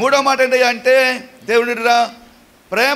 మూడో మాట ఏంటి అంటే దేవునిరా ప్రేమ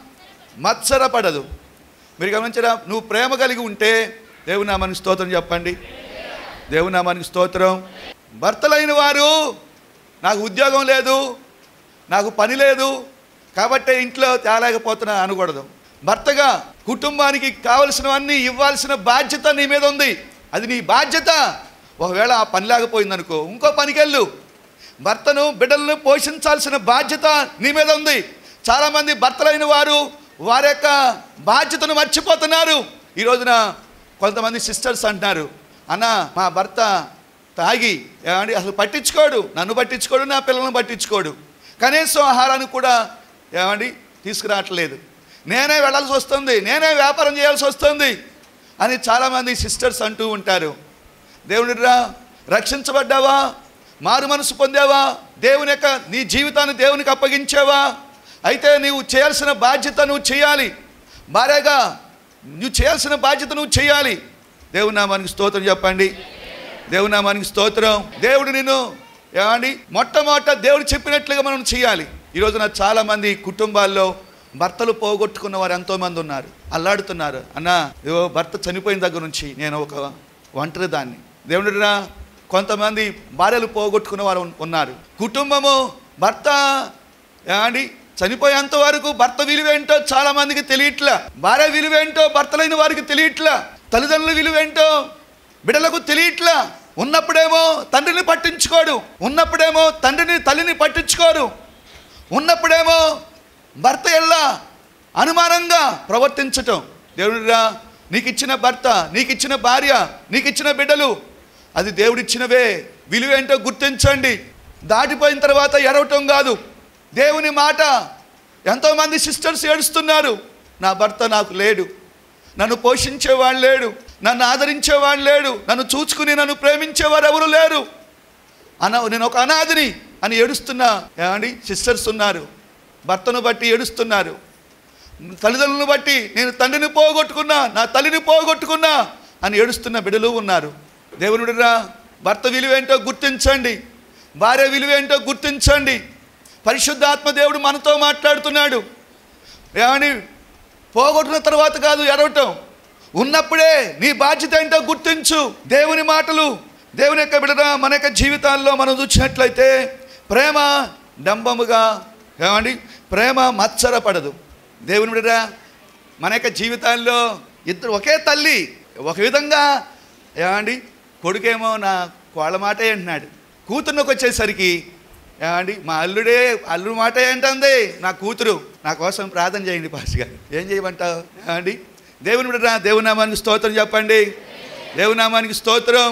మత్సరపడదు మీరు గమనించరా నువ్వు ప్రేమ కలిగి ఉంటే దేవుని నామానికి స్తోత్రం చెప్పండి దేవుని నామానికి స్తోత్రం భర్తలైన వారు నాకు ఉద్యోగం లేదు నాకు పని లేదు కాబట్టి ఇంట్లో తేలేకపోతున్నా అనకూడదు భర్తగా కుటుంబానికి కావలసినవన్నీ ఇవ్వాల్సిన బాధ్యత నీ మీద ఉంది అది నీ బాధ్యత ఒకవేళ ఆ పని లేకపోయిందనుకో ఇంకో పనికెళ్ళు భర్తను బిడ్డలను పోషించాల్సిన బాధ్యత నీ మీద ఉంది చాలామంది భర్తలైన వారు వారి యొక్క బాధ్యతను మర్చిపోతున్నారు ఈ రోజున కొంతమంది సిస్టర్స్ అంటున్నారు అన్న మా భర్త తాగి ఏమండి అసలు పట్టించుకోడు నన్ను పట్టించుకోడు నా పిల్లలను పట్టించుకోడు కనీసం ఆహారాన్ని కూడా ఏమండి తీసుకురావట్లేదు నేనే వెళ్ళాల్సి వస్తుంది నేనే వ్యాపారం చేయాల్సి వస్తుంది అని చాలామంది సిస్టర్స్ అంటూ ఉంటారు దేవునిరా రక్షించబడ్డావా మారు మనసు పొందావా దేవుని యొక్క నీ జీవితాన్ని దేవునికి అప్పగించావా అయితే నీవు చేయాల్సిన బాధ్యత నువ్వు చేయాలి భార్యగా నువ్వు చేయాల్సిన బాధ్యత నువ్వు చేయాలి దేవుని నామానికి స్తోత్రం చెప్పండి దేవుని నామానికి స్తోత్రం దేవుడు నిన్ను ఏమండి మొట్టమొదట దేవుడు చెప్పినట్లుగా మనం చేయాలి ఈ రోజున చాలామంది కుటుంబాల్లో భర్తలు పోగొట్టుకున్న వారు ఎంతోమంది ఉన్నారు అల్లాడుతున్నారు అన్న ఇదిగో భర్త చనిపోయిన దగ్గర నుంచి నేను ఒక ఒంటరి దాన్ని దేవుడిరా కొంతమంది భార్యలు పోగొట్టుకున్న వారు ఉన్- ఉన్నారు కుటుంబము భర్త ఏమండి చనిపోయేంత వరకు భర్త విలువేంటో చాలా మందికి తెలియట్లా భార్య విలువేంటో భర్తలైన వారికి తెలియట్లా తల్లిదండ్రుల విలువేంటో బిడ్డలకు తెలియట్లా ఉన్నప్పుడేమో తండ్రిని పట్టించుకోడు ఉన్నప్పుడేమో తండ్రిని తల్లిని పట్టించుకోరు ఉన్నప్పుడేమో భర్త ఎల్లా అనుమానంగా ప్రవర్తించటం దేవుడిరా నీకు ఇచ్చిన భర్త నీకు ఇచ్చిన భార్య నీకు ఇచ్చిన బిడ్డలు అది దేవుడిచ్చినవే విలువేంటో గుర్తించండి దాటిపోయిన తర్వాత ఎరవటం కాదు దేవుని మాట ఎంతోమంది సిస్టర్స్ ఏడుస్తున్నారు నా భర్త నాకు లేడు నన్ను పోషించేవాడు లేడు నన్ను ఆదరించేవాడు లేడు నన్ను చూచుకుని నన్ను ప్రేమించేవారు ఎవరు లేరు అన నేను ఒక అనాథిని అని ఏడుస్తున్న ఏమండి సిస్టర్స్ ఉన్నారు భర్తను బట్టి ఏడుస్తున్నారు తల్లిదండ్రులను బట్టి నేను తండ్రిని పోగొట్టుకున్నా నా తల్లిని పోగొట్టుకున్నా అని ఏడుస్తున్న బిడ్డలు ఉన్నారు దేవునుడిరా భర్త విలువేంటో గుర్తించండి భార్య విలువేంటో గుర్తించండి పరిశుద్ధాత్మ దేవుడు మనతో మాట్లాడుతున్నాడు ఏమని పోగొట్టిన తర్వాత కాదు ఎడవటం ఉన్నప్పుడే నీ బాధ్యత ఏంటో గుర్తించు దేవుని మాటలు దేవుని యొక్క బిడన మన యొక్క జీవితాల్లో మనం చూసినట్లయితే ప్రేమ డంబముగా ఏమండి ప్రేమ మత్సరపడదు దేవుని బిడరా మన యొక్క జీవితాల్లో ఇద్దరు ఒకే తల్లి ఒక విధంగా ఏమండి కొడుకేమో నా కోళ్ళ మాటే అంటున్నాడు కూతుర్నకు వచ్చేసరికి ఏమండి మా అల్లుడే అల్లుడు మాట ఏంటంది నా కూతురు నా కోసం ప్రార్థన చేయండి పాస్ గారు ఏం చేయమంటావు ఏమండి దేవుని బిడ్డరా దేవుని నామానికి స్తోత్రం చెప్పండి దేవుని నామానికి స్తోత్రం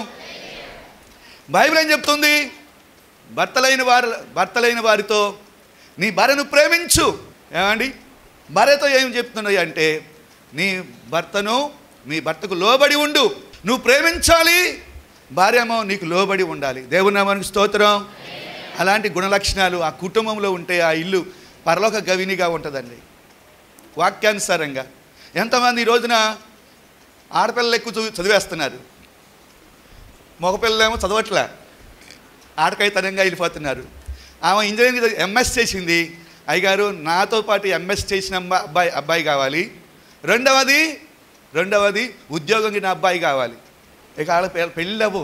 బైబిల్ ఏం చెప్తుంది భర్తలైన వారి భర్తలైన వారితో నీ భార్యను ప్రేమించు ఏమండి భార్యతో ఏం చెప్తున్నాయి అంటే నీ భర్తను నీ భర్తకు లోబడి ఉండు నువ్వు ప్రేమించాలి భార్యమో నీకు లోబడి ఉండాలి దేవుని నామానికి స్తోత్రం అలాంటి గుణలక్షణాలు ఆ కుటుంబంలో ఉంటే ఆ ఇల్లు పరలోక గవినిగా ఉంటుందండి వాక్యానుసారంగా ఎంతమంది ఈ రోజున ఆడపిల్లలు ఎక్కువ చదివి- చదివేస్తున్నారు మగపిల్లలేమో చదవట్లే ఆడకైతనంగా వెళ్ళిపోతున్నారు ఆమె ఇంజనీరింగ్ ఎంఎస్ చేసింది అయ్యగారు నాతో పాటు ఎంఎస్ చేసిన అమ్మా- అబ్బాయి అబ్బాయి కావాలి రెండవది రెండవది ఉద్యోగంకి నా అబ్బాయి కావాలి ఇక వాళ్ళ పె- పెళ్ళవు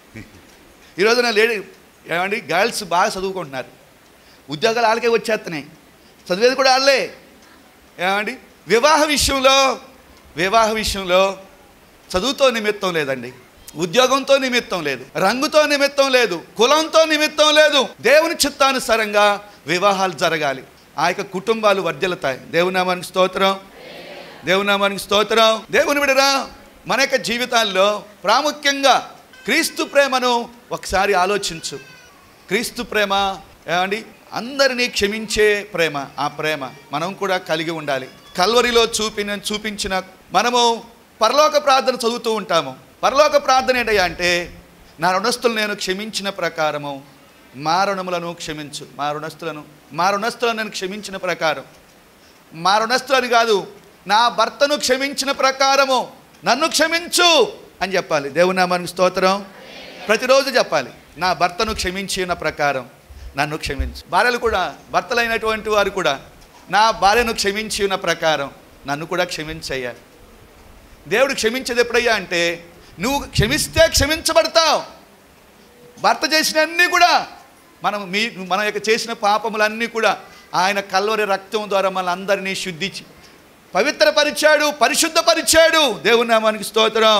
ఈ రోజున లేడీ ఏమండి గర్ల్స్ బాగా చదువుకుంటున్నారు ఉద్యోగాలు వాళ్ళకే వచ్చేస్తున్నాయి చదివేది కూడా వాళ్ళే ఏమండి వివాహ విషయంలో వివాహ విషయంలో చదువుతో నిమిత్తం లేదండి ఉద్యోగంతో నిమిత్తం లేదు రంగుతో నిమిత్తం లేదు కులంతో నిమిత్తం లేదు దేవుని చిత్తానుసారంగా వివాహాలు జరగాలి ఆ యొక్క కుటుంబాలు వర్ధిల్లుతాయి దేవునామానికి స్తోత్రం దేవునామానికి స్తోత్రం దేవుని విడరా మన యొక్క జీవితాల్లో ప్రాముఖ్యంగా క్రీస్తు ప్రేమను ఒకసారి ఆలోచించు క్రీస్తు ప్రేమ ఏమండి అందరినీ క్షమించే ప్రేమ ఆ ప్రేమ మనం కూడా కలిగి ఉండాలి కల్వరిలో చూపిన చూపించిన మనము పరలోక ప్రార్థన చదువుతూ ఉంటాము పరలోక ప్రార్థన ఏంటయ్యా అంటే నా రుణస్తులు నేను క్షమించిన ప్రకారము మా రుణములను క్షమించు మా రుణస్తులను మా రుణస్తులను నేను క్షమించిన ప్రకారం మా రుణస్తులని కాదు నా భర్తను క్షమించిన ప్రకారము నన్ను క్షమించు అని చెప్పాలి దేవునామానికి స్తోత్రం ప్రతిరోజు చెప్పాలి నా భర్తను క్షమించిన ప్రకారం నన్ను క్షమించు భార్యలు కూడా భర్తలైనటువంటి వారు కూడా నా భార్యను క్షమించి ఉన్న ప్రకారం నన్ను కూడా క్షమించయ్యా దేవుడు క్షమించేది ఎప్పుడయ్యా అంటే నువ్వు క్షమిస్తే క్షమించబడతావు భర్త చేసిన అన్నీ కూడా మనం మీ మన యొక్క చేసిన పాపములన్నీ కూడా ఆయన కల్వరి రక్తం ద్వారా మన అందరినీ శుద్ధించి పవిత్రపరిచాడు పరిశుద్ధపరిచాడు దేవుని నామానికి స్తోత్రం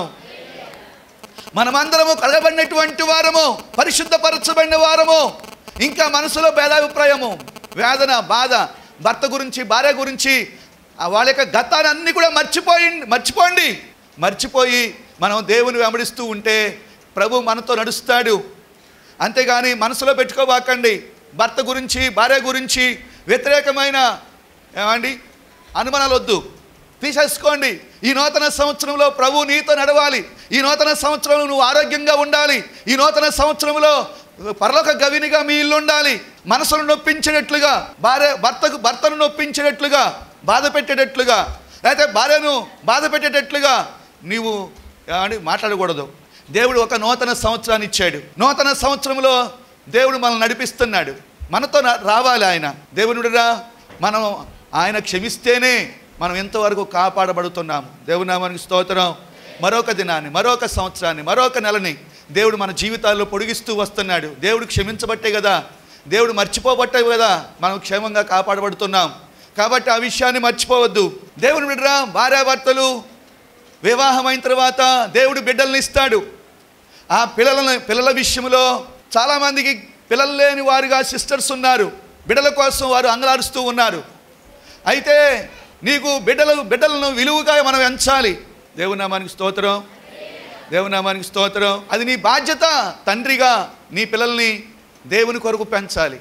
మనమందరము కడగబడినటువంటి వారము పరిశుద్ధపరచబడిన వారము ఇంకా మనసులో భేదాభిప్రాయము వేదన బాధ భర్త గురించి భార్య గురించి ఆ వాళ్ళ యొక్క గతాన్ని అన్ని కూడా మర్చిపోయి మర్చిపోండి మర్చిపోయి మనం దేవుని వెంబడిస్తూ ఉంటే ప్రభు మనతో నడుస్తాడు అంతేగాని మనసులో పెట్టుకోబాకండి భర్త గురించి భార్య గురించి వ్యతిరేకమైన ఏమండి అనుమానాలు వద్దు తీసేసుకోండి ఈ నూతన సంవత్సరంలో ప్రభు నీతో నడవాలి ఈ నూతన సంవత్సరంలో నువ్వు ఆరోగ్యంగా ఉండాలి ఈ నూతన సంవత్సరంలో పరలోక గవినిగా మీ ఇల్లు ఉండాలి మనసును నొప్పించేటట్లుగా భార్య భర్తకు భర్తను నొప్పించేటట్లుగా బాధ పెట్టేటట్లుగా లేకపోతే భార్యను బాధ పెట్టేటట్లుగా నీవు ఏమండి మాట్లాడకూడదు దేవుడు ఒక నూతన సంవత్సరాన్ని ఇచ్చాడు నూతన సంవత్సరంలో దేవుడు మనల్ని నడిపిస్తున్నాడు మనతో న- రావాలి ఆయన దేవునుడిరా మనం ఆయన క్షమిస్తేనే మనం ఎంతవరకు కాపాడబడుతున్నాము దేవుని నామానికి స్తోత్రం మరొక దినాన్ని మరొక సంవత్సరాన్ని మరొక నెలని దేవుడు మన జీవితాల్లో పొడిగిస్తూ వస్తున్నాడు దేవుడు క్షమించబట్టే కదా దేవుడు మర్చిపోబట్టే కదా మనం క్షేమంగా కాపాడబడుతున్నాం కాబట్టి ఆ విషయాన్ని మర్చిపోవద్దు దేవుని బిడ్డరా భార్యాభర్తలు వివాహమైన తర్వాత దేవుడు బిడ్డల్ని ఇస్తాడు ఆ పిల్లల పిల్లల విషయంలో చాలామందికి పిల్లలు లేని వారుగా సిస్టర్స్ ఉన్నారు బిడ్డల కోసం వారు అంగలారుస్తూ ఉన్నారు అయితే నీకు బిడ్డలు బిడ్డలను విలువగా మనం ఎంచాలి దేవునామానికి స్తోత్రం దేవునామానికి స్తోత్రం అది నీ బాధ్యత తండ్రిగా నీ పిల్లల్ని దేవుని కొరకు పెంచాలి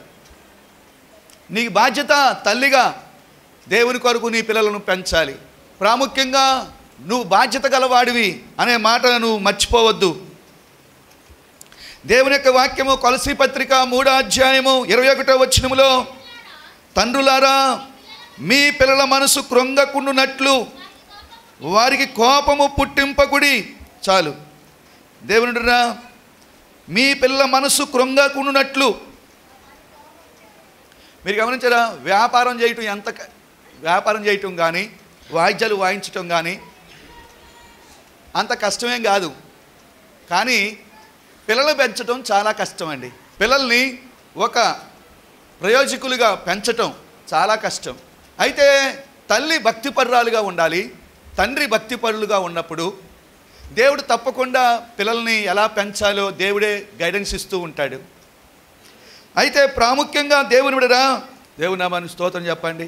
నీ బాధ్యత తల్లిగా దేవుని కొరకు నీ పిల్లలను పెంచాలి ప్రాముఖ్యంగా నువ్వు బాధ్యత గలవాడివి అనే మాట నువ్వు మర్చిపోవద్దు దేవుని యొక్క వాక్యము కొలసి పత్రిక మూడో అధ్యాయము ఇరవై ఒకటో వచనములో తండ్రులారా మీ పిల్లల మనసు కృంగకుండునట్లు వారికి కోపము పుట్టింపకుడి చాలు దేవునిరా మీ పిల్లల మనసు కృంగకుండునట్లు మీరు గమనించారా వ్యాపారం చేయటం ఎంత క- వ్యాపారం చేయటం కానీ వాయిద్యాలు వాయించటం కానీ అంత కష్టమేం కాదు కానీ పిల్లలు పెంచడం చాలా కష్టం అండి పిల్లల్ని ఒక ప్రయోజకులుగా పెంచటం చాలా కష్టం అయితే తల్లి భక్తిపరురాలుగా ఉండాలి తండ్రి భక్తిపరులుగా ఉన్నప్పుడు దేవుడు తప్పకుండా పిల్లల్ని ఎలా పెంచాలో దేవుడే గైడెన్స్ ఇస్తూ ఉంటాడు అయితే ప్రాముఖ్యంగా దేవుని విడరా దేవుని నామానికి స్తోత్రం చెప్పండి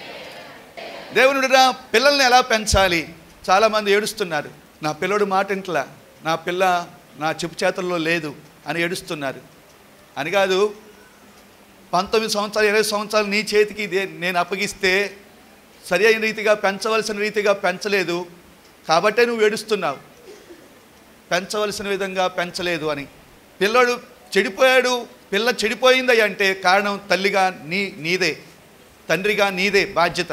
దేవుని విడరా పిల్లల్ని ఎలా పెంచాలి చాలామంది ఏడుస్తున్నారు నా పిల్లడు మాట ఇంట్లా నా పిల్ల నా చెప్పు చేతుల్లో లేదు అని ఏడుస్తున్నారు అని కాదు పంతొమ్మిది సంవత్సరాలు ఇరవై సంవత్సరాలు నీ చేతికి దే- నేను అప్పగిస్తే సరి అయిన రీతిగా పెంచవలసిన రీతిగా పెంచలేదు కాబట్టే నువ్వు ఏడుస్తున్నావు పెంచవలసిన విధంగా పెంచలేదు అని పిల్లడు చెడిపోయాడు పిల్ల చెడిపోయింది అంటే కారణం తల్లిగా నీ నీదే తండ్రిగా నీదే బాధ్యత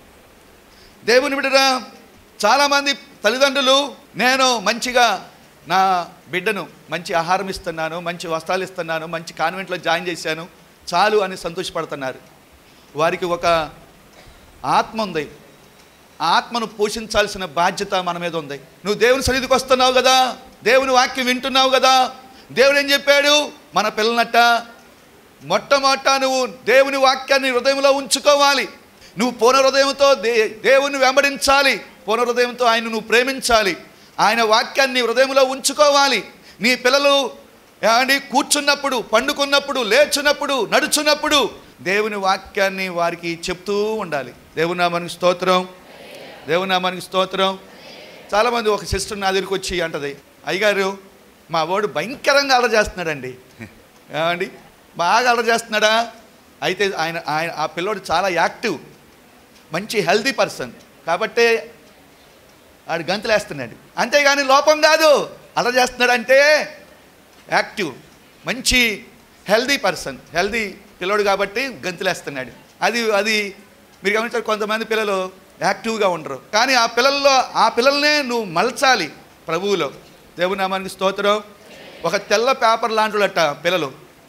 దేవుని బిడ్డరా చాలామంది తల్లిదండ్రులు నేను మంచిగా నా బిడ్డను మంచి ఆహారం ఇస్తున్నాను మంచి వస్త్రాలు ఇస్తున్నాను మంచి కాన్వెంట్లో జాయిన్ చేశాను చాలు అని సంతోషపడుతున్నారు వారికి ఒక ఆత్మ ఉంది ఆ ఆత్మను పోషించాల్సిన బాధ్యత మన మీద ఉంది నువ్వు దేవుని సన్నిధికి వస్తున్నావు కదా దేవుని వాక్యం వింటున్నావు కదా దేవుడు ఏం చెప్పాడు మన పిల్లనట్ట మొట్టమొదట నువ్వు దేవుని వాక్యాన్ని హృదయంలో ఉంచుకోవాలి నువ్వు పూర్ణ హృదయంతో దే దేవుని వెంబడించాలి పూర్ణ హృదయంతో ఆయన నువ్వు ప్రేమించాలి ఆయన వాక్యాన్ని హృదయంలో ఉంచుకోవాలి నీ పిల్లలు ఏమండి కూర్చున్నప్పుడు పండుకున్నప్పుడు లేచున్నప్పుడు నడుచున్నప్పుడు దేవుని వాక్యాన్ని వారికి చెప్తూ ఉండాలి దేవుని నామానికి స్తోత్రం దేవుని నామానికి స్తోత్రం చాలామంది ఒక సిస్టర్ నా దగ్గరికి వచ్చి అంటది అయ్యగారు మా వాడు భయంకరంగా అలర చేస్తున్నాడండి ఏమండి బాగా అలర చేస్తున్నాడా అయితే ఆయన ఆయన ఆ పిల్లోడు చాలా యాక్టివ్ మంచి హెల్దీ పర్సన్ కాబట్టే ఆడు గంతులేస్తున్నాడు అంతేగాని లోపం కాదు అలా చేస్తున్నాడంటే యాక్టివ్ మంచి హెల్దీ పర్సన్ హెల్దీ పిల్లడు కాబట్టి గంతులేస్తున్నాడు అది అది మీరు గమనించారు కొంతమంది పిల్లలు యాక్టివ్గా ఉండరు కానీ ఆ పిల్లల్లో ఆ పిల్లల్నే నువ్వు మలచాలి ప్రభువులో దేవుని నామానికి స్తోత్రం ఒక తెల్ల పేపర్ లాంటిలట పిల్లలు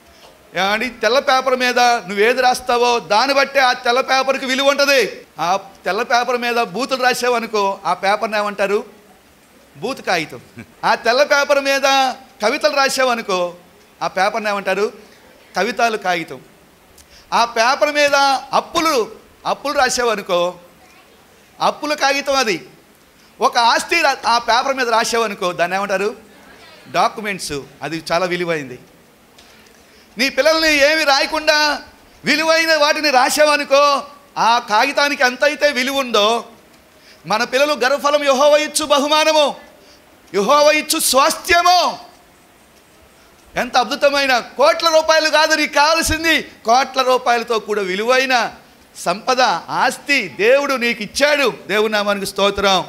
ఏమండి తెల్ల పేపర్ మీద నువ్వు ఏది రాస్తావో దాన్ని బట్టే ఆ తెల్ల పేపర్కి విలువ ఉంటుంది ఆ తెల్ల పేపర్ మీద బూతులు రాసావనుకో ఆ పేపర్ని ఏమంటారు బూత్ కాగితం ఆ తెల్ల పేపర్ మీద కవితలు రాసావనుకో ఆ పేపర్ని ఏమంటారు కవితలు కాగితం ఆ పేపర్ మీద అప్పులు అప్పులు రాసావనుకో అప్పుల కాగితం అది ఒక ఆస్తి రా- ఆ పేపర్ మీద రాసావనుకో దాన్ని ఏమంటారు డాక్యుమెంట్స్ అది చాలా విలువైంది నీ పిల్లల్ని ఏమి రాయకుండా విలువైన వాటిని రాసావనుకో ఆ కాగితానికి ఎంత అయితే విలువ ఉందో మన పిల్లలు గర్వఫలం యహోవ ఇచ్చు బహుమానము యహోవ ఇచ్చు స్వాస్థ్యము ఎంత అద్భుతమైన కోట్ల రూపాయలు కాదు నీకు కావాల్సింది కోట్ల రూపాయలతో కూడా విలువైన సంపద ఆస్తి దేవుడు నీకు ఇచ్చాడు దేవుడు నామానికి స్తోత్రం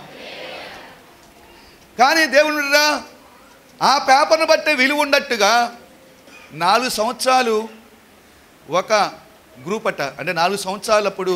కానీ దేవుడు ఆ పేపర్ను బట్టే విలువ ఉన్నట్టుగా నాలుగు సంవత్సరాలు ఒక గ్రూప్ అట్ట అంటే నాలుగు సంవత్సరాలప్పుడు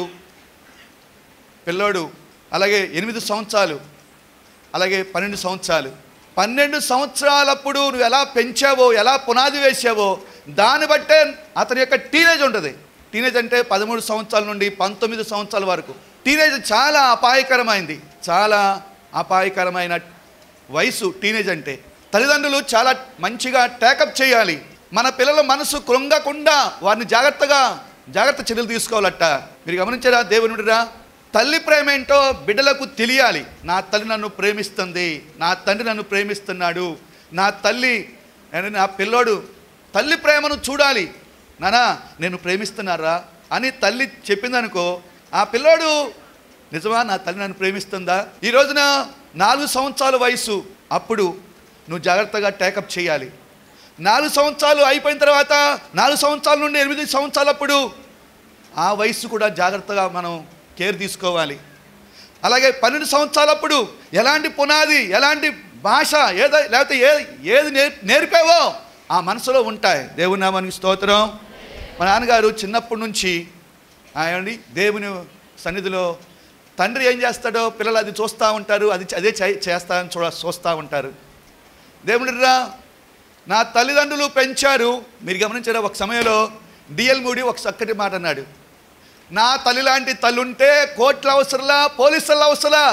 పిల్లోడు అలాగే ఎనిమిది సంవత్సరాలు అలాగే పన్నెండు సంవత్సరాలు పన్నెండు సంవత్సరాలప్పుడు నువ్వు ఎలా పెంచావో ఎలా పునాది వేసావో దాన్ని బట్టే అతని యొక్క టీనేజ్ ఉంటుంది టీనేజ్ అంటే పదమూడు సంవత్సరాల నుండి పంతొమ్మిది సంవత్సరాల వరకు టీనేజ్ చాలా అపాయకరమైంది చాలా అపాయకరమైన వయసు టీనేజ్ అంటే తల్లిదండ్రులు చాలా మంచిగా టేకప్ చేయాలి మన పిల్లల మనసు కృంగకుండా వారిని జాగ్రత్తగా జాగ్రత్త చర్యలు తీసుకోవాలట మీరు గమనించారా దేవునుడిరా తల్లి ప్రేమ ఏంటో బిడ్డలకు తెలియాలి నా తల్లి నన్ను ప్రేమిస్తుంది నా తండ్రి నన్ను ప్రేమిస్తున్నాడు నా తల్లి నేను నా పిల్లోడు తల్లి ప్రేమను చూడాలి నానా నేను ప్రేమిస్తున్నారా అని తల్లి చెప్పిందనుకో ఆ పిల్లోడు నిజమా నా తల్లి నన్ను ప్రేమిస్తుందా ఈ రోజున నాలుగు సంవత్సరాల వయసు అప్పుడు నువ్వు జాగ్రత్తగా టేకప్ చేయాలి నాలుగు సంవత్సరాలు అయిపోయిన తర్వాత నాలుగు సంవత్సరాల నుండి ఎనిమిది సంవత్సరాలప్పుడు ఆ వయసు కూడా జాగ్రత్తగా మనం కేర్ తీసుకోవాలి అలాగే పన్నెండు సంవత్సరాలప్పుడు ఎలాంటి పునాది ఎలాంటి భాష ఏదో లేకపోతే ఏ ఏది నేర్ నేర్పావో ఆ మనసులో ఉంటాయి దేవుని నామానికి స్తోత్రం మా నాన్నగారు చిన్నప్పటి నుంచి ఆయనండి దేవుని సన్నిధిలో తండ్రి ఏం చేస్తాడో పిల్లలు అది చూస్తూ ఉంటారు అది అదే చే- చేస్తారని చూడ చూస్తూ ఉంటారు దేవుడిరా నా తల్లిదండ్రులు పెంచారు మీరు గమనించారా ఒక సమయంలో డిఎల్ మూడి ఒక చక్కటి మాట అన్నాడు నా తల్లి లాంటి తల్లి ఉంటే కోట్ల అవసరంలా పోలీసుల అవసరంలా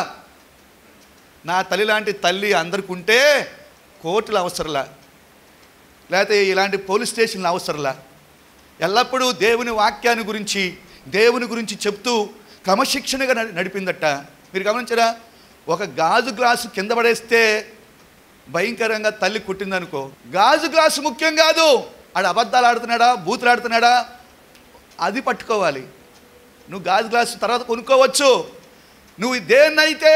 నా తల్లి లాంటి తల్లి అందరికి ఉంటే కోర్టుల అవసరంలా లేకపోతే ఇలాంటి పోలీస్ స్టేషన్ల అవసరంలా ఎల్లప్పుడూ దేవుని వాక్యాన్ని గురించి దేవుని గురించి చెప్తూ క్రమశిక్షణగా నడి- నడిపిందట మీరు గమనించారా ఒక గాజు గ్లాసు కింద పడేస్తే భయంకరంగా తల్లి కుట్టిందనుకో గాజు గ్లాసు ముఖ్యం కాదు ఆడ అబద్ధాలు ఆడుతున్నాడా బూతులు ఆడుతున్నాడా అది పట్టుకోవాలి నువ్వు గాజు గ్లాసు తర్వాత కొనుక్కోవచ్చు నువ్వు దేన్నైతే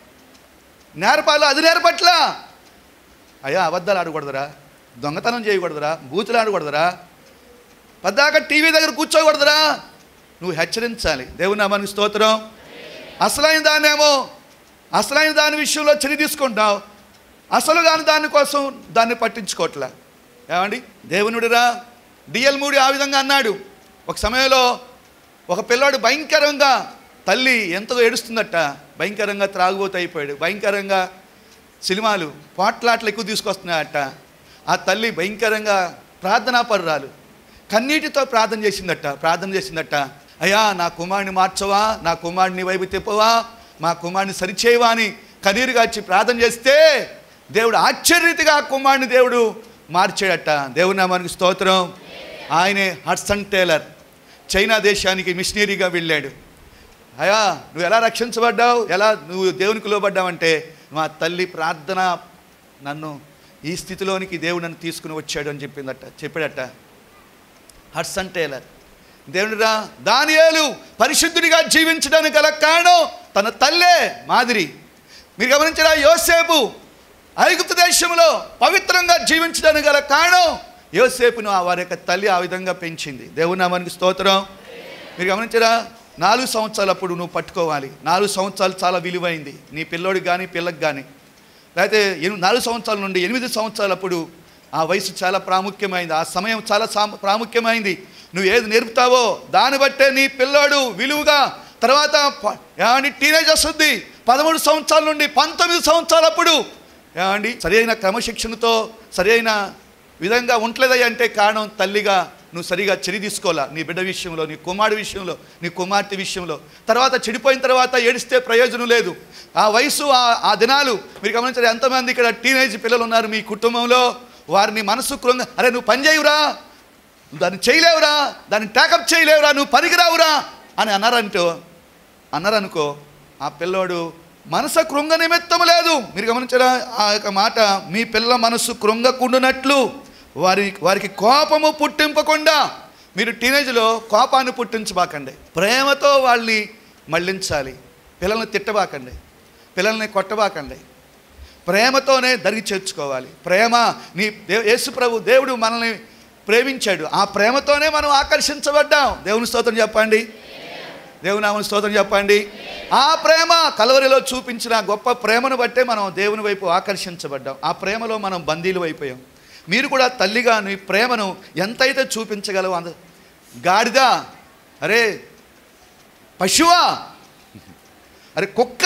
నేర్పాలో అది నేర్పట్లా అయ్యా అబద్ధాలు ఆడకూడదురా దొంగతనం చేయకూడదురా బూతులు ఆడకూడదురా పద్దాక టీవీ దగ్గర కూర్చోకూడదురా నువ్వు హెచ్చరించాలి దేవుని నామానికి స్తోత్రం అసలైన దాన్నేమో అసలైన దాని విషయంలో చర్య తీసుకుంటావు అసలు కాని దాని కోసం దాన్ని పట్టించుకోవట్లే ఏమండి దేవునుడిరా డిఎల్ మూడి ఆ విధంగా అన్నాడు ఒక సమయంలో ఒక పిల్లాడు భయంకరంగా తల్లి ఎంతో ఏడుస్తుందట భయంకరంగా త్రాగుబోతు అయిపోయాడు భయంకరంగా సినిమాలు పాట్లాట్లు ఎక్కువ తీసుకొస్తున్నాయట ఆ తల్లి భయంకరంగా ప్రార్థనా పరురాలు కన్నీటితో ప్రార్థన చేసిందట ప్రార్థన చేసిందట అయ్యా నా కుమారుని మార్చవా నా కుమారుని వైపు తిప్పవా మా కుమారుని సరిచేయవా అని కన్నీరుగా వచ్చి ప్రార్థన చేస్తే దేవుడు ఆశ్చర్యరీతిగా ఆ కుమారుని దేవుడు మార్చాడట దేవుని నామానికి స్తోత్రం ఆయనే హడ్సన్ టేలర్ చైనా దేశానికి మిషనరీగా వెళ్ళాడు అయ్యా నువ్వు ఎలా రక్షించబడ్డావు ఎలా నువ్వు దేవునికి లోబడ్డావంటే మా తల్లి ప్రార్థన నన్ను ఈ స్థితిలోనికి దేవుడు నన్ను తీసుకుని వచ్చాడు అని చెప్పిందట చెప్పాడట హడ్సన్ టేలర్ దేవునిరా దానియేలు పరిశుద్ధుడిగా జీవించడానికి గల కారణం తన తల్లే మాదిరి మీరు గమనించరా యోసేపు ఐగుప్తు దేశంలో పవిత్రంగా జీవించడానికి గల కారణం యోసేపును ఆ వారి యొక్క తల్లి ఆ విధంగా పెంచింది దేవుని నామానికి స్తోత్రం మీరు గమనించరా నాలుగు సంవత్సరాలప్పుడు నువ్వు పట్టుకోవాలి నాలుగు సంవత్సరాలు చాలా విలువైంది నీ పిల్లోడికి కానీ పిల్లకి కానీ లేకపోతే ఎనిమిది నాలుగు సంవత్సరాల నుండి ఎనిమిది సంవత్సరాలప్పుడు ఆ వయసు చాలా ప్రాముఖ్యమైంది ఆ సమయం చాలా సా- ప్రాముఖ్యమైంది నువ్వు ఏది నేర్పుతావో దాన్ని బట్టే నీ పిల్లోడు విలువగా తర్వాత ప- ఏమండి టీనేజ్ వస్తుంది పదమూడు సంవత్సరాల నుండి పంతొమ్మిది సంవత్సరాలప్పుడు ఏమండి సరైన క్రమశిక్షణతో సరైన విధంగా ఉండలేదయ్య అంటే కారణం తల్లిగా నువ్వు సరిగా చర్య తీసుకోవాలా నీ బిడ్డ విషయంలో నీ కుమారుడి విషయంలో నీ కుమార్తె విషయంలో తర్వాత చెడిపోయిన తర్వాత ఏడిస్తే ప్రయోజనం లేదు ఆ వయసు ఆ- ఆ దినాలు మీరు గమనించారు ఎంతమంది ఇక్కడ టీనేజ్ పిల్లలు ఉన్నారు మీ కుటుంబంలో వారిని మనసు కృంగ అరే నువ్వు పని చేయవురా దాన్ని చేయలేవురా దాన్ని టేకప్ చేయలేవురా నువ్వు పనికిరావురా అని అన్నారంటో అన్నారనుకో ఆ పిల్లోడు మనసు కృంగ నిమిత్తం లేదు మీరు గమనించారా ఆ యొక్క మాట మీ పిల్ల మనసు కృంగకుండునట్లు వారి వారికి కోపము పుట్టింపకుండా మీరు టీనేజ్లో కోపాన్ని పుట్టించబాకండి ప్రేమతో వాళ్ళని మళ్ళించాలి పిల్లల్ని తిట్టబాకండి పిల్లల్ని కొట్టబాకండి ప్రేమతోనే దరిగి చేర్చుకోవాలి ప్రేమ నీ దే యేసు ప్రభు దేవుడు మనల్ని ప్రేమించాడు ఆ ప్రేమతోనే మనం ఆకర్షించబడ్డాం దేవుని స్తోత్రం చెప్పండి దేవుని నామని స్తోత్రం చెప్పండి ఆ ప్రేమ కలవరిలో చూపించిన గొప్ప ప్రేమను బట్టే మనం దేవుని వైపు ఆకర్షించబడ్డాం ఆ ప్రేమలో మనం బందీలు అయిపోయాం మీరు కూడా తల్లిగా నీ ప్రేమను ఎంతైతే చూపించగలవు అంత గాడిద అరే పశువా అరే కుక్క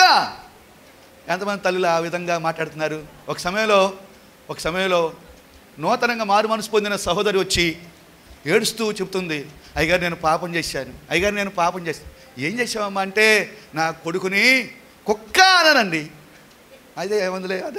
ఎంతమంది తల్లులు ఆ విధంగా మాట్లాడుతున్నారు ఒక సమయంలో ఒక సమయంలో నూతనంగా మారు మనసు పొందిన సహోదరి వచ్చి ఏడుస్తూ చెప్తుంది అయ్యగారు నేను పాపం చేశాను అయ్యగారు నేను పాపం చేశాను ఏం చేసావమ్మా అంటే నా కొడుకుని కుక్క అనండి అదే ఏముందిలే అదే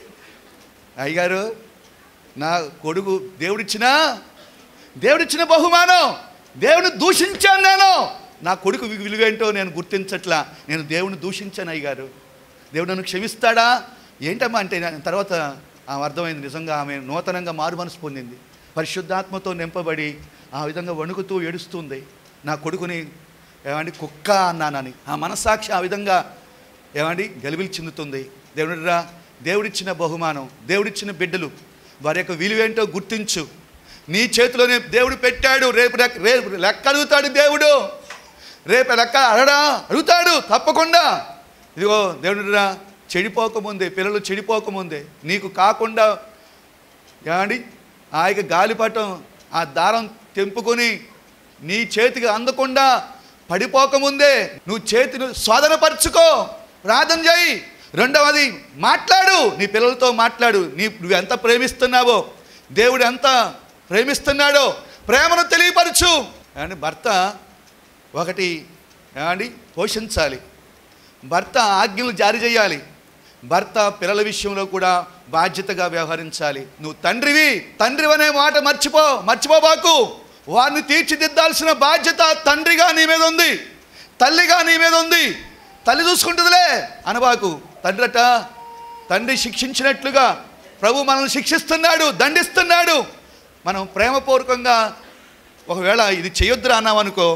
అయ్యగారు నా కొడుకు దేవుడిచ్చిన దేవుడిచ్చిన బహుమానం దేవుని దూషించాను నేను నా కొడుకు వి- విలువేంటో నేను గుర్తించట్లా నేను దేవుని దూషించాను అయ్యగారు దేవుడు నన్ను క్షమిస్తాడా ఏంటమ్మా అంటే నేను తర్వాత ఆమె అర్థమైంది నిజంగా ఆమె నూతనంగా మారు మనసు పొందింది పరిశుద్ధాత్మతో నింపబడి ఆ విధంగా వణుకుతూ ఏడుస్తుంది నా కొడుకుని ఏమండి కుక్క అన్నానని ఆ మనసాక్షి ఆ విధంగా ఏమండి గలిబిలి చెందుతుంది దేవుడిరా దేవుడిచ్చిన బహుమానం దేవుడిచ్చిన బిడ్డలు వారి యొక్క విలువేంటో గుర్తించు నీ చేతిలోనే దేవుడు పెట్టాడు రేపు లెక్క- రేపు లెక్క అడుగుతాడు దేవుడు రేపు లెక్క అడడా అడుగుతాడు తప్పకుండా ఇదిగో దేవుడిరా చెడిపోకముందే పిల్లలు చెడిపోకముందే నీకు కాకుండా ఏమండి ఆ యొక్క గాలిపటం ఆ దారం తెంపుకొని నీ చేతికి అందకుండా పడిపోకముందే నువ్వు చేతిని శోధనపరుచుకో ప్రార్థన చేయి రెండవది మాట్లాడు నీ పిల్లలతో మాట్లాడు నీ నువ్వు ఎంత ప్రేమిస్తున్నావో దేవుడు ఎంత ప్రేమిస్తున్నాడో ప్రేమను తెలియపరచు ఏమండి భర్త ఒకటి ఏమండి పోషించాలి భర్త ఆజ్ఞలు జారీ చేయాలి భర్త పిల్లల విషయంలో కూడా బాధ్యతగా వ్యవహరించాలి నువ్వు తండ్రివి తండ్రి అనే మాట మర్చిపో మర్చిపోబాకు వారిని తీర్చిదిద్దాల్సిన బాధ్యత తండ్రిగా నీ మీద ఉంది తల్లిగా నీ మీద ఉంది తల్లి చూసుకుంటుందిలే అనబాకు తండ్రట తండ్రి శిక్షించినట్లుగా ప్రభు మనల్ని శిక్షిస్తున్నాడు దండిస్తున్నాడు మనం ప్రేమపూర్వకంగా ఒకవేళ ఇది చేయొద్దురా అన్నామనుకో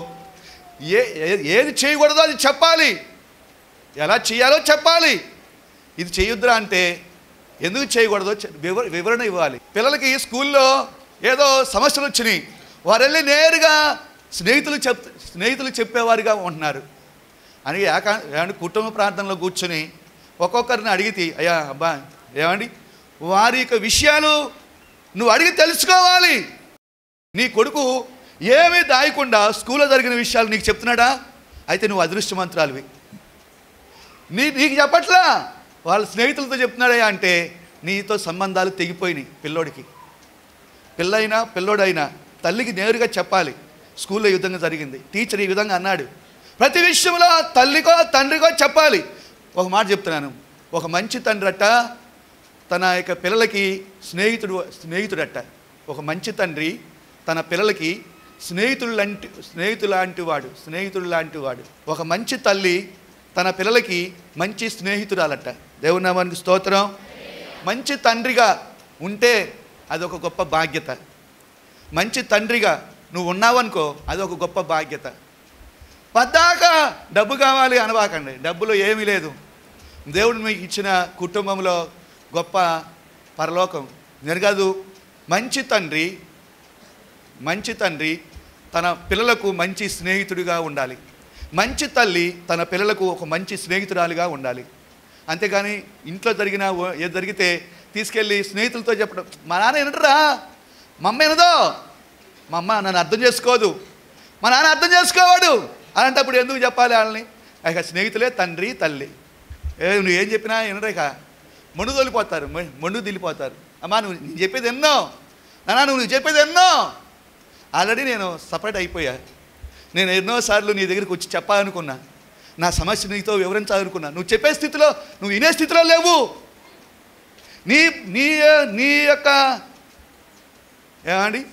ఏ ఏ- ఏది చేయకూడదో అది చెప్పాలి ఎలా చేయాలో చెప్పాలి ఇది చేయొద్దురా అంటే ఎందుకు చేయకూడదో చె- వివర వివరణ ఇవ్వాలి పిల్లలకి స్కూల్లో ఏదో సమస్యలు వచ్చినాయి వారు వెళ్ళి నేరుగా స్నేహితులు చెప్ స్నేహితులు చెప్పేవారుగా ఉంటున్నారు అని ఏకా ఏమండి కుటుంబ ప్రార్థనలో కూర్చొని ఒక్కొక్కరిని అడిగితే అయ్యా అబ్బా ఏమండి వారి యొక్క విషయాలు నువ్వు అడిగి తెలుసుకోవాలి నీ కొడుకు ఏమీ దాయకుండా స్కూల్లో జరిగిన విషయాలు నీకు చెప్తున్నాడా అయితే నువ్వు అదృష్టమంతురాలివి నీ నీకు చెప్పట్లా వాళ్ళ స్నేహితులతో చెప్తున్నాడా అంటే నీతో సంబంధాలు తెగిపోయినాయి పిల్లోడికి పిల్లైనా పిల్లోడైనా తల్లికి నేరుగా చెప్పాలి స్కూల్లో ఈ విధంగా జరిగింది టీచర్ ఈ విధంగా అన్నాడు ప్రతి విషయంలో తల్లికో తండ్రికో చెప్పాలి ఒక మాట చెప్తున్నాను ఒక మంచి తండ్రట తన యొక్క పిల్లలకి స్నేహితుడు స్నేహితుడట ఒక మంచి తండ్రి తన పిల్లలకి స్నేహితుడు లాంటి స్నేహితుడు లాంటి వాడు స్నేహితుడు లాంటి వాడు ఒక మంచి తల్లి తన పిల్లలకి మంచి స్నేహితురాలట దేవుని నామానికి స్తోత్రం మంచి తండ్రిగా ఉంటే అది ఒక గొప్ప బాధ్యత మంచి తండ్రిగా నువ్వు ఉన్నావనుకో అది ఒక గొప్ప బాధ్యత పద్దాక డబ్బు కావాలి అనబాకండి డబ్బులో ఏమీ లేదు దేవుడు మీకు ఇచ్చిన కుటుంబంలో గొప్ప పరలోకం జరగదు మంచి తండ్రి మంచి తండ్రి తన పిల్లలకు మంచి స్నేహితుడిగా ఉండాలి మంచి తల్లి తన పిల్లలకు ఒక మంచి స్నేహితురాలిగా ఉండాలి అంతేగాని ఇంట్లో జరిగిన ఓ- ఏది జరిగితే తీసుకెళ్ళి స్నేహితులతో చెప్పడం మా నాన్న వినటరా మా అమ్మ వినదో మా అమ్మ నన్ను అర్థం చేసుకోదు మా నాన్న అర్థం చేసుకోవాడు అలాంటప్పుడు ఎందుకు చెప్పాలి వాళ్ళని ఇక స్నేహితులే తండ్రి తల్లి ఏ నువ్వు ఏం చెప్పినా వినరేక మొండు తోలిపోతారు మొ- మొండు దిల్లిపోతారు అమ్మా నువ్వు నేను చెప్పేది ఎన్నో నాన్న నువ్వు నువ్వు చెప్పేది ఎన్నో ఆల్రెడీ నేను సపరేట్ అయిపోయా నేను ఎన్నోసార్లు నీ దగ్గరికి వచ్చి చెప్పాలనుకున్నా నా సమస్య నీతో వివరించాలనుకున్నా నువ్వు చెప్పే స్థితిలో నువ్వు వినే స్థితిలో లేవు నీ నీ నీ యొక్క ఏమండి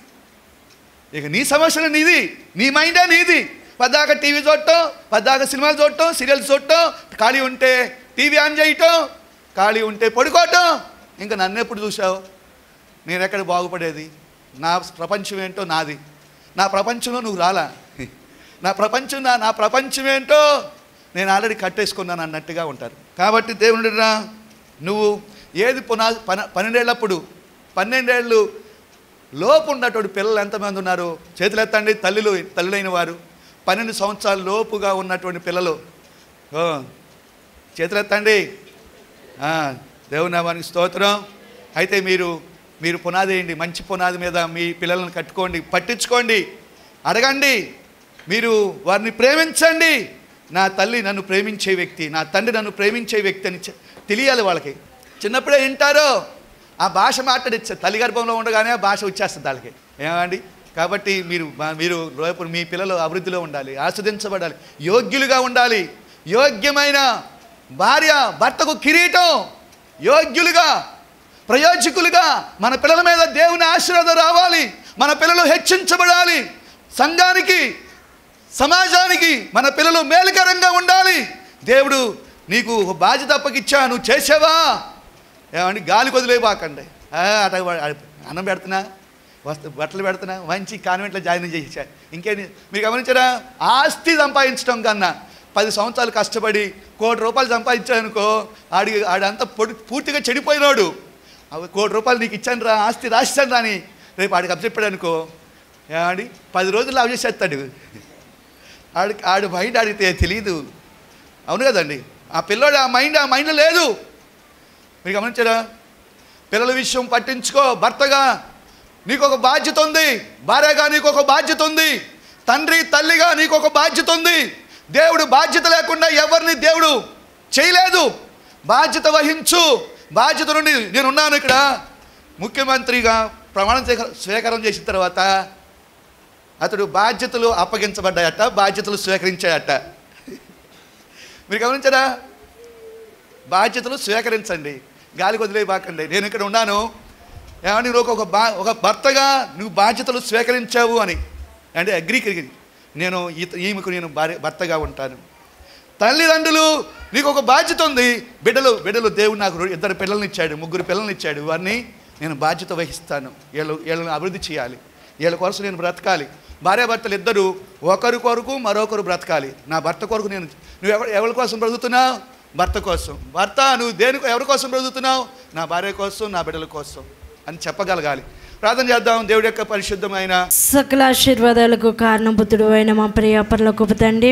ఇక నీ సమస్యలు నీది నీ మైండే నీది పద్దాక టీవీ చూడటం పద్దాక సినిమాలు చూడటం సీరియల్స్ చూడటం ఖాళీ ఉంటే టీవీ ఆన్ చేయటం ఖాళీ ఉంటే పడుకోవటం ఇంకా నన్ను ఎప్పుడు చూసావు నేను ఎక్కడ బాగుపడేది నా ప్రపంచం ఏంటో నాది నా ప్రపంచంలో నువ్వు రాలా నా ప్రపంచం నా నా ప్రపంచం ఏంటో నేను ఆల్రెడీ కట్టేసుకున్నాను అన్నట్టుగా ఉంటారు కాబట్టి దేవుడిరా నువ్వు ఏది పునా పన పన్నెండేళ్ళప్పుడు పన్నెండేళ్ళు లోపు ఉన్నటువంటి పిల్లలు ఎంతమంది ఉన్నారు చేతులు ఎత్తండి తల్లులు తల్లులైన వారు పన్నెండు సంవత్సరాల లోపుగా ఉన్నటువంటి పిల్లలు ఓ, చేతులు ఎత్తండి ఆ, దేవుని నామానికి స్తోత్రం అయితే మీరు మీరు పునాది వేయండి మంచి పునాది మీద మీ పిల్లలను కట్టుకోండి పట్టించుకోండి అడగండి మీరు వారిని ప్రేమించండి నా తల్లి నన్ను ప్రేమించే వ్యక్తి నా తండ్రి నన్ను ప్రేమించే వ్యక్తి అని చె- తెలియాలి వాళ్ళకి చిన్నప్పుడే వింటారో ఆ భాష మాట్లాడిచ్చే తల్లి గర్భంలో ఉండగానే ఆ భాష వచ్చేస్తుంది వాళ్ళకి ఏమండి కాబట్టి మీరు మా- మీరు రేపు మీ పిల్లలు అభివృద్ధిలో ఉండాలి ఆస్వాదించబడాలి యోగ్యులుగా ఉండాలి యోగ్యమైన భార్య భర్తకు కిరీటం యోగ్యులుగా ప్రయోజకులుగా మన పిల్లల మీద దేవుని ఆశీర్వాదం రావాలి మన పిల్లలు హెచ్చించబడాలి సంఘానికి సమాజానికి మన పిల్లలు మేలుకరంగా ఉండాలి దేవుడు నీకు ఒక బాధ్యత అప్పగిచ్చా నువ్వు చేసావా ఏమండి గాలి కొదిలేబాకండి ఆ, అట వా- అన్నం పెడుతున్నా వస్తు బట్టలు పెడుతున్నా మంచి కాన్వెంట్లో జాయిన్ చేసా ఇంకేంటి మీరు గమనించారా ఆస్తి సంపాదించడం కన్నా పది సంవత్సరాలు కష్టపడి కోటి రూపాయలు సంపాదించానుకో ఆడి ఆడంతా పొడి పూర్తిగా చెడిపోయినాడు అవి కోటి రూపాయలు నీకు ఇచ్చాను రా ఆస్తి రాసిస్తాను రాని రేపు ఆడికి అప్పచెప్పాడు అనుకో ఏమండి పది రోజులు అవి చేసేస్తాడు ఆడి ఆడి మైండ్ అడిగితే తెలియదు అవును కదండి ఆ పిల్లోడు ఆ మైండ్ ఆ మైండ్ లేదు మీరు గమనించారా పిల్లల విషయం పట్టించుకో భర్తగా నీకు ఒక బాధ్యత ఉంది భార్యగా నీకు ఒక బాధ్యత ఉంది తండ్రి తల్లిగా నీకు ఒక బాధ్యత ఉంది దేవుడు బాధ్యత లేకుండా ఎవరిని దేవుడు చేయలేదు బాధ్యత వహించు బాధ్యత నుండి నేనున్నాను ఇక్కడ ముఖ్యమంత్రిగా ప్రమాణ స్వీక- స్వీకారం చేసిన తర్వాత అతడు బాధ్యతలు అప్పగించబడ్డాయట బాధ్యతలు స్వీకరించాయట మీరు గమనించారా బాధ్యతలు స్వీకరించండి గాలి వదిలేబాకండి నేను ఇక్కడ ఉన్నాను ఏమని నువ్వు ఒక బా ఒక భర్తగా నువ్వు బాధ్యతలు స్వీకరించావు అని అంటే అగ్రికి నేను ఈత ఈమెకు నేను భార్య భర్తగా ఉంటాను తల్లిదండ్రులు నీకు ఒక బాధ్యత ఉంది బిడ్డలు బిడ్డలు దేవుడు నాకు రెండు- ఇద్దరు పిల్లల్ని ఇచ్చాడు ముగ్గురు పిల్లల్ని ఇచ్చాడు వారిని నేను బాధ్యత వహిస్తాను వీళ్ళు వీళ్ళని అభివృద్ధి చేయాలి వీళ్ళ కోసం నేను బ్రతకాలి భార్యాభర్తలు ఇద్దరు ఒకరి కొరకు మరొకరు బ్రతకాలి నా భర్త కొరకు నేను నువ్వు ఎవరి ఎవరి కోసం బ్రతుకుతున్నావు భర్త కోసం భర్త నువ్వు దేని ఎవరి కోసం బ్రతుకుతున్నావు నా భార్య కోసం నా బిడ్డల కోసం అని చెప్పగలగాలి ప్రార్థన చేద్దాం దేవుడి యొక్క పరిశుద్ధమైన సకల ఆశీర్వాదాలకు కారణభూతుడు అయిన మా ప్రియ పరలోకపు తండ్రి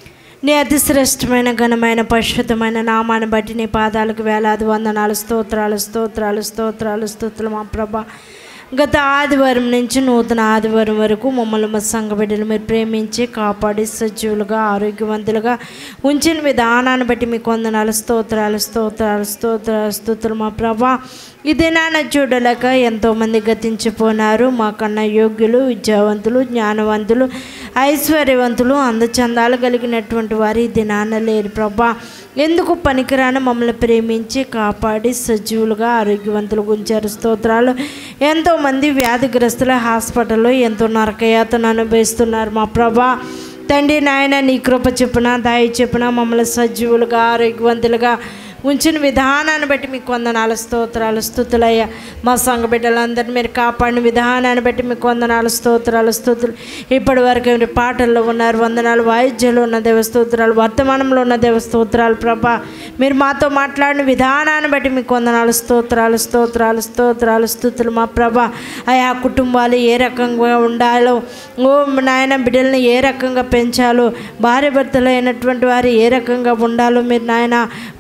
నీ అతి శ్రేష్టమైన ఘనమైన పరిశుద్ధమైన నామాన్ని బట్టి నీ పాదాలకు వేలాది వందనాలు స్తోత్రాలు స్తోత్రాలు స్తోత్రాలు స్తోత్రాలు మా ప్రభ గత ఆదివారం నుంచి నూతన ఆదివారం వరకు మమ్మల్ని మా సంఘ బిడ్డలు మీరు ప్రేమించి కాపాడి సజీవులుగా ఆరోగ్యవంతులుగా ఉంచిన విధానాన్ని బట్టి మీకు వందనాలు స్తోత్రాలు స్తోత్రాలు స్తోత్రాలు స్తోత్రాలు మా ప్రభా ఇదే నాన్న చూడలేక ఎంతోమంది గతించిపోయినారు మాకన్నా యోగ్యులు విద్యావంతులు జ్ఞానవంతులు ఐశ్వర్యవంతులు అందచందాలు కలిగినటువంటి వారు ఈ దినాన లేరు ప్రభా ఎందుకు పనికిరాని మమ్మల్ని ప్రేమించి కాపాడి సజీవులుగా ఆరోగ్యవంతులుగా ఉంచారు స్తోత్రాలు ఎంతోమంది వ్యాధిగ్రస్తుల హాస్పిటల్లో ఎంతో నరకయాతను అనుభవిస్తున్నారు మా ప్రభా తండ్రి నాయన నీ కృప చెప్పున దయ చెప్పున మమ్మల్ని సజీవులుగా ఆరోగ్యవంతులుగా ఉంచిన విధానాన్ని బట్టి మీకు వందనాలు స్తోత్రాలు స్థుతులయ్యా మా సంఘ బిడ్డలందరినీ మీరు కాపాడిన విధానాన్ని బట్టి మీకు వందనాలు స్తోత్రాలు స్థుతులు ఇప్పటి వరకు మీరు పాటల్లో ఉన్నారు వందనాలు వాయిద్యంలో ఉన్న దేవ స్తోత్రాలు వర్తమానంలో ఉన్న దేవ స్తోత్రాలు ప్రభా మీరు మాతో మాట్లాడిన విధానాన్ని బట్టి మీకు వందనాలు స్తోత్రాలు స్తోత్రాలు స్తోత్రాలు స్థుతులు మా ప్రభా ఆయా కుటుంబాలు ఏ రకంగా ఉండాలో ఓ నాయన బిడ్డలను ఏ రకంగా పెంచాలో భార్య భర్తలు అయినటువంటి వారు ఏ రకంగా ఉండాలో మీరు నాయన ఓ మీరు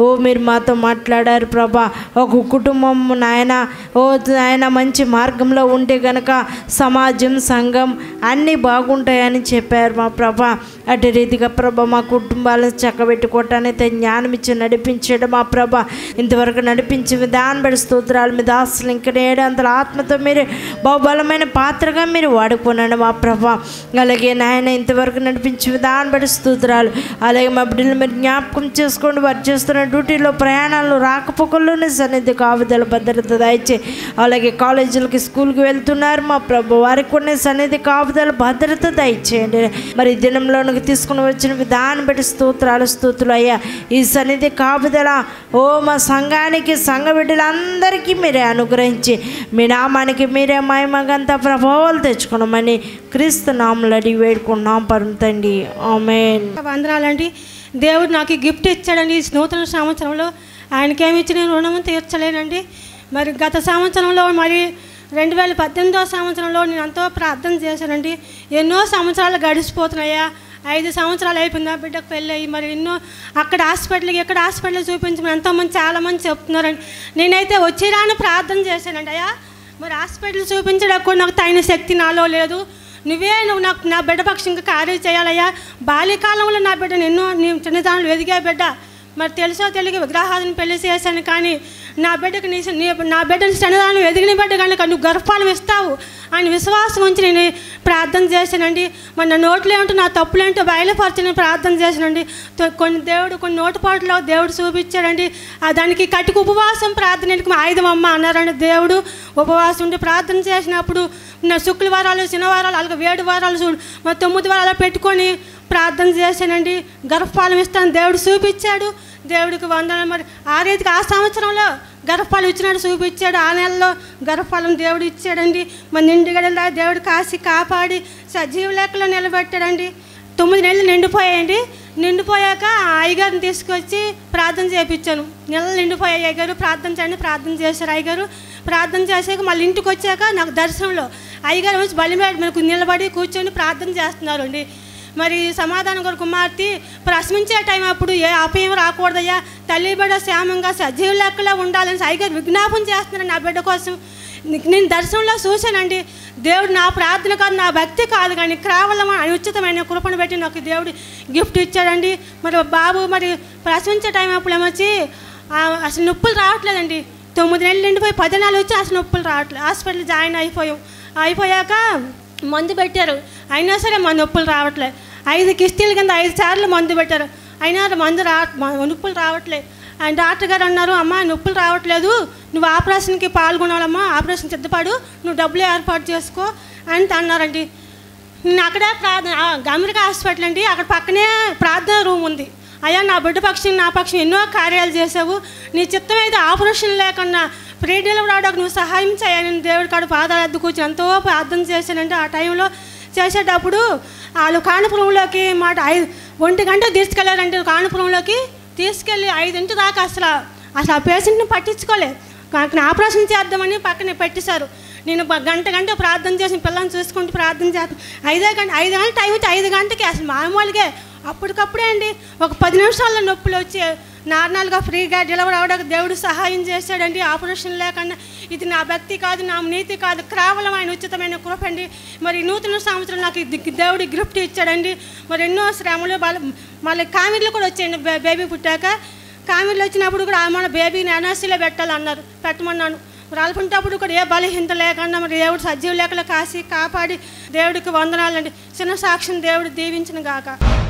మాతో మాట్లాడారు ప్రభా ఒక కుటుంబం నాయన ఓ నాయన మంచి మార్గంలో ఉంటే గనక సమాజం సంఘం అన్నీ బాగుంటాయని చెప్పారు మా ప్రభా అటు రీతిగా ప్రభ మా కుటుంబాలను చక్కబెట్టుకోవటానికి జ్ఞానం ఇచ్చి నడిపించడం మా ప్రభ ఇంతవరకు నడిపించి విధానం బడి స్తోత్రాలు మీ దాసులు ఇంకా ఏడంతల ఆత్మతో మీరు బహుబలమైన పాత్రగా మీరు వాడుకున్నాడు మా ప్రభ అలాగే నాయన ఇంతవరకు నడిపించి విధానం బడి స్తోత్రాలు అలాగే మా బిడ్డలు మీరు జ్ఞాపకం చేసుకోండి వారు చేస్తున్న డ్యూటీలో ప్రయాణాలు రాకపోకల్లోనే సన్నిధి కావుదల భద్రత దయచే అలాగే కాలేజీలకి స్కూల్కి వెళ్తున్నారు మా ప్రభు వారికి కొన్ని సన్నిధి కాపుదల భద్రత దయచేయండి మరి ఈ దినంలోనికి తీసుకుని వచ్చిన విధానం బట్టి స్తోత్రాలు స్తోత్రులు అయ్యా ఈ సన్నిధి కాపుదల ఓ మా సంఘానికి సంఘ బిడ్డలందరికీ మీరే అనుగ్రహించి మీ నామానికి మీరే మహిమగంత ప్రభావాలు తెచ్చుకున్నామని క్రీస్తు నామలు అడిగి వేడుకున్నాం పరుతండి ఆమెన్ వందనాలండి దేవుడు నాకు ఈ గిఫ్ట్ ఇచ్చాడండి ఈ నూతన సంవత్సరంలో ఆయనకేమి ఇచ్చి నేను రుణం తీర్చలేనండి మరి గత సంవత్సరంలో మరి రెండు వేల పద్దెనిమిదవ సంవత్సరంలో నేను ఎంతో ప్రార్థన చేశానండి ఎన్నో సంవత్సరాలు గడిచిపోతున్నాయా ఐదు సంవత్సరాలు అయిపోయింది నా బిడ్డకు పెళ్ళి అయ్యి మరి ఎన్నో అక్కడ హాస్పిటల్కి ఎక్కడ హాస్పిటల్ చూపించమని ఎంతోమంది చాలామంది చెప్తున్నారండి నేనైతే వచ్చిరాని ప్రార్థన చేశానండి అయ్యా మరి హాస్పిటల్ చూపించడానికి కూడా నాకు తగిన శక్తి నాలో లేదు నువ్వే నువ్వు నాకు నా బిడ్డ పక్షంగా కార్యం చేయాలయ్యా బాల్యకాలంలో నా బిడ్డను ఎన్నో నీ చిన్నదానులు ఎదిగా బిడ్డ మరి తెలుసో తెలియక విగ్రహాలను పెళ్లి చేశాను కానీ నా బిడ్డకు నీ నీ నా బిడ్డను చిన్నదాను ఎదిగిన బిడ్డ కనుక నువ్వు గర్భఫలం ఇస్తావు అని విశ్వాసం ఉంచి నేను ప్రార్థన చేశానండి మరి నా నోట్లో ఏమిటో నా తప్పులేంటో బయలుపరచని ప్రార్థన చేశానండి తో- కొన్ని దేవుడు కొన్ని నోటుపాట్లో దేవుడు చూపించాడండి ఆ దానికి కట్టుకు ఉపవాసం ప్రార్థనకి ఆయుధం అమ్మ అన్నారండి దేవుడు ఉపవాసం ఉండి ప్రార్థన చేసినప్పుడు నా శుక్రవారాలు శనివారాలు అలాగే వేడి వారాలు చూడు మరి తొమ్మిది వారాలు పెట్టుకొని ప్రార్థన చేశానండి గర్భఫలం ఇస్తాను దేవుడు చూపించాడు దేవుడికి వందన మరి ఆ రీతికి ఆ సంవత్సరంలో గర్భఫలం ఇచ్చినాడు చూపించాడు ఆ నెలలో గర్భఫలం దేవుడు ఇచ్చాడండి మన నిండుగడలా దేవుడు కాసి కాపాడి సజీవ లెక్కలో నిలబెట్టాడండి తొమ్మిది నెలలు నిండిపోయాయండి నిండిపోయాక ఆ అయ్యగారిని తీసుకొచ్చి ప్రార్థన చేయించాను నెలలు నిండిపోయాయి అయ్యగారు ప్రార్థన చేయండి ప్రార్థన చేశారు అయ్యగారు ప్రార్థన చేశాక మళ్ళీ ఇంటికి వచ్చాక నాకు దర్శనంలో అయ్యగారు వచ్చి బలిమేడ మనకు నిలబడి కూర్చొని ప్రార్థన చేస్తున్నారు అండి మరి సమాధానం గారు కుమార్తె ప్రశ్నించే టైం అప్పుడు ఏ అపయం రాకూడదయ్యా తల్లి బిడ్డ శ్యామంగా సజీవ లెక్కలో ఉండాలని అయ్యగారు విజ్ఞాపం చేస్తున్నాను నా బిడ్డ కోసం నేను దర్శనంలో చూశానండి దేవుడు నా ప్రార్థన కాదు నా భక్తి కాదు కానీ కేవలం ఆయన ఉచితమైన కృపను పెట్టి నాకు దేవుడు గిఫ్ట్ ఇచ్చాడండి మరి బాబు మరి ప్రశ్నించే టైం అప్పుడు ఏమొచ్చి ఆ, అసలు నొప్పులు రావట్లేదండి తొమ్మిది నెలలు నిండిపోయి పది నెలలు వచ్చి అసలు నొప్పులు రావట్లేదు హాస్పిటల్ జాయిన్ అయిపోయాం అయిపోయాక మందు పెట్టారు అయినా సరే మా నొప్పులు రావట్లేదు ఐదు కిస్తీల కింద ఐదు సార్లు మందు పెట్టారు అయినా మందు రా మ- నొప్పులు రావట్లేదు ఆయన డాక్టర్ గారు అన్నారు అమ్మా నొప్పులు రావట్లేదు నువ్వు ఆపరేషన్కి పాల్గొనాలమ్మా ఆపరేషన్ సిద్ధపడు నువ్వు డబ్బులు ఏర్పాటు చేసుకో అని అన్నారండి నేను అక్కడే ప్రార్థన ఆ, అమెరికా హాస్పిటల్ అండి అక్కడ పక్కనే ప్రార్థన రూమ్ ఉంది అయ్యా నా బిడ్డ పక్షం నా పక్షం ఎన్నో కార్యాలు చేసావు నీ చిత్తం అయితే ఆపరేషన్ లేకుండా ప్రీ డెలివరీ అవడానికి నువ్వు సహాయం చేయాలని దేవుడి కాడ పాదాలు అద్దు కూర్చొని ఎంతో ప్రార్థన చేశానంటే ఆ టైంలో చేసేటప్పుడు వాళ్ళు కాణపురంలోకి మాట ఐదు ఒంటి గంట తీసుకెళ్ళారంటే కాణపురంలోకి తీసుకెళ్ళి ఐదింటి దాకా అసలు అసలు ఆ పేషెంట్ని పట్టించుకోలేదు నాకు ఆపరేషన్ చేద్దామని పక్కనే పెట్టేశారు నేను ఒక గంట గంట ప్రార్థన చేసి పిల్లల్ని చూసుకుంటూ ప్రార్థన చేస్తాను ఐదే గంట ఐదు గంటల టైం అయితే ఐదు గంటకి అసలు మామూలుగా అప్పటికప్పుడే అండి ఒక పది నిమిషాల్లో నొప్పులు వచ్చి నార్మల్గా ఫ్రీగా డెలివరీ అవడానికి దేవుడు సహాయం చేశాడండి ఆపరేషన్ లేకుండా ఇది నా భక్తి కాదు నా నీతి కాదు కేవలం ఆయన ఉచితమైన కృప అండి మరి నూతన సంవత్సరం నాకు ఇది దేవుడు గిఫ్ట్ ఇచ్చాడండి మరి ఎన్నో శ్రమలు బల మళ్ళీ కామెర్లు కూడా వచ్చాయండి బే- బేబీ పుట్టాక కామెర్లు వచ్చినప్పుడు కూడా మన బేబీని ఎన్ఎస్సీలో పెట్టాలన్నారు పెట్టమన్నాను మరి అలుపుంటప్పుడు కూడా ఏ బలహీనత లేకుండా మరి దేవుడు సజీవ లేఖలు కాసి కాపాడి దేవుడికి వందనాలండి చిన్న సాక్ష్యం దేవుడు దీవించిన గాక